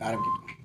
ஆரம்பிக்கட்டும்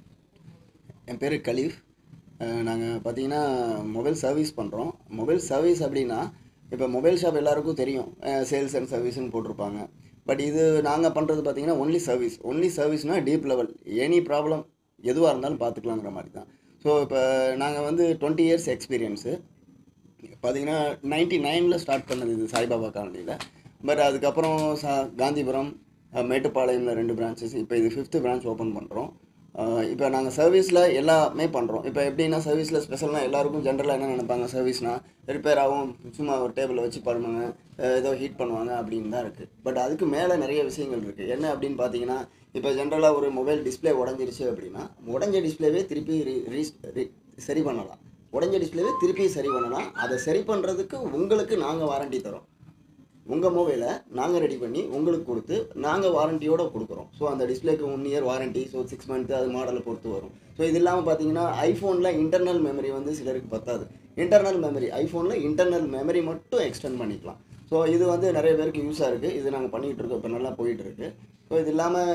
என் பேர் கலீஃப் நாங்கள் பார்த்தீங்கன்னா மொபைல் சர்வீஸ் பண்ணுறோம் மொபைல் சர்வீஸ் அப்படின்னா இப்போ மொபைல் ஷாப் எல்லாருக்கும் தெரியும் சேல்ஸ் அண்ட் சர்வீஸ்னு போட்டிருப்பாங்க பட் இது நாங்கள் பண்ணுறது பார்த்தீங்கன்னா ஒன்லி சர்வீஸ் ஒன்லி சர்வீஸ்னால் டீப் லெவல் எனி ப்ராப்ளம் எதுவாக இருந்தாலும் பார்த்துக்கலாங்கிற மாதிரி தான் ஸோ இப்போ நாங்கள் வந்து டுவெண்ட்டி இயர்ஸ் எக்ஸ்பீரியன்ஸு பார்த்தீங்கன்னா நைன்டி நைனில் ஸ்டார்ட் பண்ணது இது சாய்பாபா காலனியில் பட் அதுக்கப்புறம் சா காந்திபுரம் அஹ், மேட்டுப்பாளையமில் ரெண்டு பிரான்ச்சஸ் இப்போ இது ஃபிஃப்த்து பிரான்ச் ஓப்பன் பண்ணுறோம் இப்போ நாங்கள் சர்வீஸில் எல்லாமே பண்ணுறோம் இப்போ எப்படின்னா சர்வீஸில் ஸ்பெஷல்னால் எல்லாருக்கும் ஜென்ரலாக என்ன நினைப்பாங்க சர்வீஸ்னால் ரிப்பேர் ஆகும் சும்மா ஒரு டேபிளை வச்சு பண்ணுவாங்க அஹ், ஏதோ ஹீட் பண்ணுவாங்க அப்படின்னு தான் இருக்குது பட் அதுக்கு மேலே நிறைய விஷயங்கள் இருக்குது என்ன அப்படின்னு பார்த்தீங்கன்னா இப்போ ஜென்ரலாக ஒரு மொபைல் டிஸ்ப்ளே உடஞ்சிருச்சு அப்படின்னா உடஞ்ச டிஸ்ப்ளேவே திருப்பி ரீ ரீ- ரீ- சரி பண்ணலாம் உடஞ்ச டிஸ்ப்ளேவே திருப்பி சரி பண்ணலாம் அதை சரி பண்ணுறதுக்கு உங்களுக்கு நாங்கள் வாரண்டி தரோம் உங்கள் மொபைலை நாங்கள் ரெடி பண்ணி உங்களுக்கு கொடுத்து நாங்கள் வாரண்டியோட கொடுக்குறோம் ஸோ அந்த டிஸ்ப்ளேக்கு one year warranty so six month அது மாடலை பொறுத்து வரும் ஸோ இது இல்லாமல் பார்த்தீங்கன்னா ஐஃபோனில் இன்டர்னல் மெமரி வந்து சிலருக்கு பத்தாது இன்டர்னல் மெமரி ஐஃபோனில் இன்டர்னல் மெமரி மட்டும் எக்ஸ்டெண்ட் பண்ணிக்கலாம் ஸோ இது வந்து நிறைய பேருக்கு யூஸாக இருக்குது இது நாங்கள் பண்ணிகிட்டு இருக்கோம் இப்போ நல்லா போயிட்டு இருக்கு ஸோ இது இல்லாமல்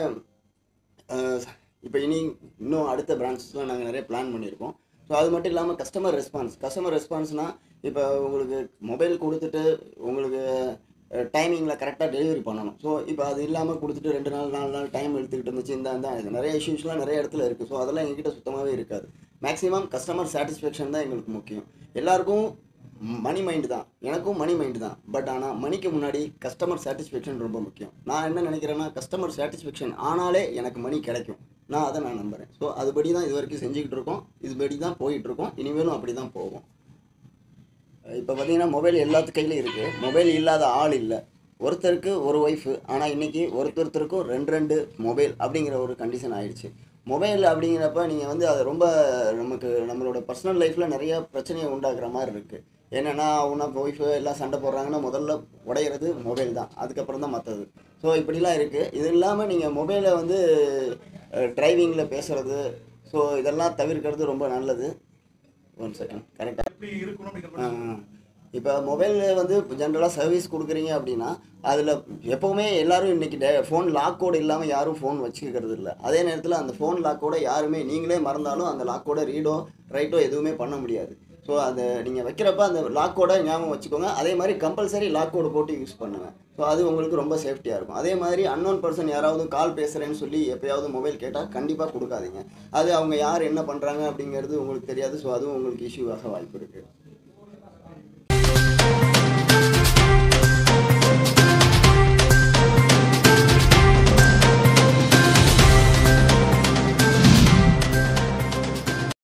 இப்போ இனி இன்னும் அடுத்த பிரான்ச்சஸ்லாம் நாங்கள் நிறைய பிளான் பண்ணியிருக்கோம் ஸோ அது மட்டும் இல்லாமல் கஸ்டமர் ரெஸ்பான்ஸ் கஸ்டமர் ரெஸ்பான்ஸ்னால் இப்போ உங்களுக்கு மொபைல் கொடுத்துட்டு உங்களுக்கு டைமிங்கில் கரெக்டாக டெலிவரி பண்ணணும் ஸோ இப்போ அது இல்லாமல் கொடுத்துட்டு ரெண்டு நாள் நாலு நாள் டைம் எடுத்துக்கிட்டு இருந்துச்சு இந்த இந்த இது நிறைய இஷ்யூஸ்லாம் நிறைய இடத்துல இருக்குது ஸோ அதெல்லாம் எங்ககிட்ட சுத்தமாகவே இருக்காது மேக்ஸிமம் கஸ்டமர் சாட்டிஸ்ஃபேக்ஷன் தான் எங்களுக்கு முக்கியம் எல்லாருக்கும் மணி மைண்டு தான் எனக்கும் மணி மைண்டு தான் பட் ஆனால் மணிக்கு முன்னாடி கஸ்டமர் சாட்டிஸ்ஃபேக்ஷன் ரொம்ப முக்கியம் நான் என்ன நினைக்கிறேன்னா கஸ்டமர் சாட்டிஸ்ஃபேக்ஷன் ஆனாலே எனக்கு மணி கிடைக்கும் நான் அதை நான் நம்புகிறேன் ஸோ அதுபடி தான் இது வரைக்கும் செஞ்சுக்கிட்டு இருக்கோம் இதுபடி தான் போயிட்டு இருக்கோம் இனிமேலும் அப்படி தான் போவோம் இப்போ பார்த்தீங்கன்னா மொபைல் எல்லாத்து கையிலும் இருக்குது மொபைல் இல்லாத ஆள் இல்லை ஒருத்தருக்கு ஒரு ஒய்ஃபு ஆனால் இன்றைக்கி ஒருத்தருத்தருக்கும் ரெண்டு ரெண்டு மொபைல் அப்படிங்கிற ஒரு கண்டிஷன் ஆயிடுச்சு மொபைல் அப்படிங்கிறப்ப நீங்கள் வந்து அது ரொம்ப நமக்கு நம்மளோட பர்சனல் லைஃப்பில் நிறைய பிரச்சனையை உண்டாக்குற மாதிரி இருக்குது என்னென்னா உன்னா ஒய்ஃபு எல்லாம் சண்டை போடுறாங்கன்னா முதல்ல உடையிறது மொபைல் தான் அதுக்கப்புறம் தான் மற்றது ஸோ இப்படிலாம் இருக்குது இது இல்லாமல் நீங்கள் மொபைலை வந்து டிரைவிங்கில் பேசுகிறது ஸோ இதெல்லாம் தவிர்க்கிறது ரொம்ப நல்லது ஒன் செகண்ட் கரெக்டாக எப்படி இருக்கணும் அப்படிங்கிற இப்போ மொபைலில் வந்து ஜென்ரலாக சர்வீஸ் கொடுக்குறீங்க அப்படின்னா அதில் எப்போவுமே எல்லாரும் இன்றைக்கி டே ஃபோன் லாக்கோடு இல்லாமல் யாரும் ஃபோன் வச்சுக்கிறது இல்லை அதே நேரத்தில் அந்த ஃபோன் லாக்கோட யாருமே நீங்களே மறந்தாலும் அந்த லாக்கோட ரீடோ ரைட்டோ எதுவுமே பண்ண முடியாது ஸோ அந்த நீங்கள் வைக்கிறப்ப அந்த லாக்கோட ஞாபகம் வச்சுக்கோங்க அதே மாதிரி கம்பல்சரி லாக்கோடு போட்டு யூஸ் பண்ணுங்கள் ஸோ அது உங்களுக்கு ரொம்ப சேஃப்டியாக இருக்கும் அதே மாதிரி அன்னோன் பர்சன் யாராவது கால் பேசுகிறேன்னு சொல்லி எப்பயாவது மொபைல் கேட்டால் கண்டிப்பாக கொடுக்காதீங்க அது அவங்க யார் என்ன பண்ணுறாங்க அப்படிங்கிறது உங்களுக்கு தெரியாது ஸோ அதுவும் உங்களுக்கு இஷ்யூ ஆக வாய்ப்பு இருக்குது